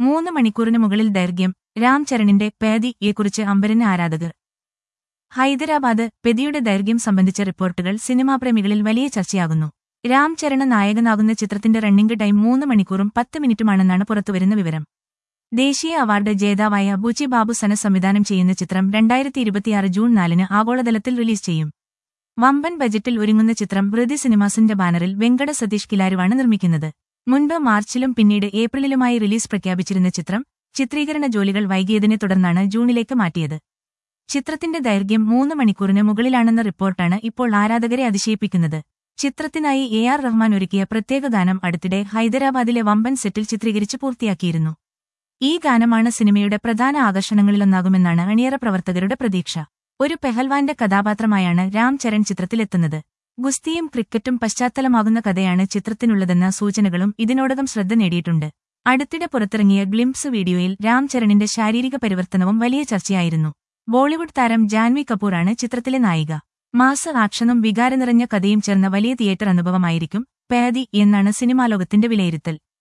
മൂന്ന് മണിക്കൂറിന് മുകളിൽ ദൈർഘ്യം രാം ചരണിന്റെ പേദിയെക്കുറിച്ച് അമ്പരന് ആരാധകർ ഹൈദരാബാദ് പെദിയുടെ ദൈർഘ്യം സംബന്ധിച്ച റിപ്പോർട്ടുകൾ സിനിമാപ്രേമികളിൽ വലിയ ചർച്ചയാകുന്നു രാം ചരണ നായകനാകുന്ന ചിത്രത്തിന്റെ റണ്ണിംഗ് ടൈം മൂന്ന് മണിക്കൂറും പത്ത് മിനിറ്റുമാണെന്നാണ് പുറത്തുവരുന്ന വിവരം ദേശീയ അവാർഡ് ജേതാവായ ബുച്ചി ബാബു സന സംവിധാനം ചെയ്യുന്ന ചിത്രം രണ്ടായിരത്തി ഇരുപത്തിയാറ് ജൂൺ നാലിന് ആഗോളതലത്തിൽ റിലീസ് ചെയ്യും വമ്പൻ ബജറ്റിൽ ഒരുങ്ങുന്ന ചിത്രം വൃതി സിനിമാസിന്റെ ബാനറിൽ വെങ്കട സതീഷ് കിലാരുവാണ് നിർമ്മിക്കുന്നത് മുൻപ് മാർച്ചിലും പിന്നീട് ഏപ്രിലിലുമായി റിലീസ് പ്രഖ്യാപിച്ചിരുന്ന ചിത്രം ചിത്രീകരണ ജോലികൾ വൈകിയതിനെ തുടർന്നാണ് ജൂണിലേക്ക് മാറ്റിയത് ചിത്രത്തിന്റെ ദൈർഘ്യം മൂന്ന് മണിക്കൂറിന് മുകളിലാണെന്ന റിപ്പോർട്ടാണ് ഇപ്പോൾ ആരാധകരെ അതിശയിപ്പിക്കുന്നത് ചിത്രത്തിനായി എ ആർ റഹ്മാൻ ഒരുക്കിയ പ്രത്യേക ഗാനം അടുത്തിടെ ഹൈദരാബാദിലെ വമ്പൻ സെറ്റിൽ ചിത്രീകരിച്ച് പൂർത്തിയാക്കിയിരുന്നു ഈ ഗാനമാണ് സിനിമയുടെ പ്രധാന ആകർഷണങ്ങളിലൊന്നാകുമെന്നാണ് അണിയറ പ്രവർത്തകരുടെ പ്രതീക്ഷ ഒരു പെഹൽവാന്റെ കഥാപാത്രമായാണ് രാം ചരൺ ചിത്രത്തിലെത്തുന്നത് ഗുസ്തിയും ക്രിക്കറ്റും പശ്ചാത്തലമാകുന്ന കഥയാണ് ചിത്രത്തിനുള്ളതെന്ന സൂചനകളും ഇതിനോടകം ശ്രദ്ധ നേടിയിട്ടുണ്ട് അടുത്തിടെ പുറത്തിറങ്ങിയ ഗ്ലിംപ്സ് വീഡിയോയിൽ രാം ചരണിന്റെ ശാരീരിക പരിവർത്തനവും വലിയ ചർച്ചയായിരുന്നു ബോളിവുഡ് താരം ജാൻവി കപൂറാണ് ചിത്രത്തിലെ നായിക മാസ ആക്ഷനും വികാര നിറഞ്ഞ കഥയും ചേർന്ന വലിയ തിയേറ്റർ അനുഭവമായിരിക്കും പേദി എന്നാണ് സിനിമാലോകത്തിന്റെ വിലയിരുത്തൽ